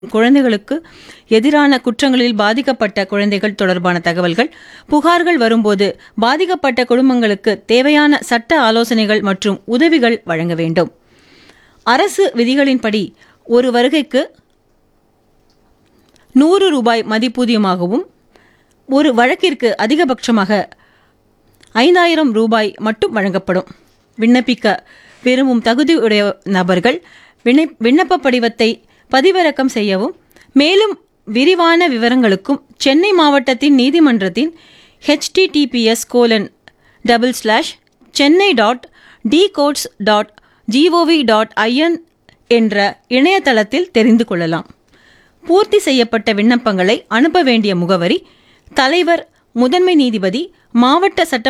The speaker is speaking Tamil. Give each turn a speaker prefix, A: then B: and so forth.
A: குழந்தைகளுக்கு எதிரான குற்றங்களில் பாதிக்கப்பட்ட குழந்தைகள் தொடர்பான தகவல்கள் புகார்கள் வரும்போது பாதிக்கப்பட்ட குடும்பங்களுக்கு தேவையான சட்ட ஆலோசனைகள் மற்றும் உதவிகள் வழங்க வேண்டும் அரசு விதிகளின்படி ஒரு வருகைக்கு நூறு ரூபாய் மதிப்பூதியமாகவும் ஒரு வழக்கிற்கு அதிகபட்சமாக ஐந்தாயிரம் ரூபாய் மட்டும் வழங்கப்படும் விண்ணப்பிக்க விரும்பும் தகுதியுடைய நபர்கள் விண்ணை விண்ணப்ப படிவத்தை பதிவிறக்கம் செய்யவும் மேலும் விரிவான விவரங்களுக்கும் சென்னை மாவட்டத்தின் நீதிமன்றத்தின் HTTPS colon double slash Chennai dot D courts dot G O V dot I N என்ற இணையதளத்தில் தெரிந்து கொள்ளலாம் பூர்த்தி செய்யப்பட்ட விண்ணப்பங்களை அனுப்ப வேண்டிய முகவரி தலைவர் முதன்மை நீதிபதி மாவட்ட சட்ட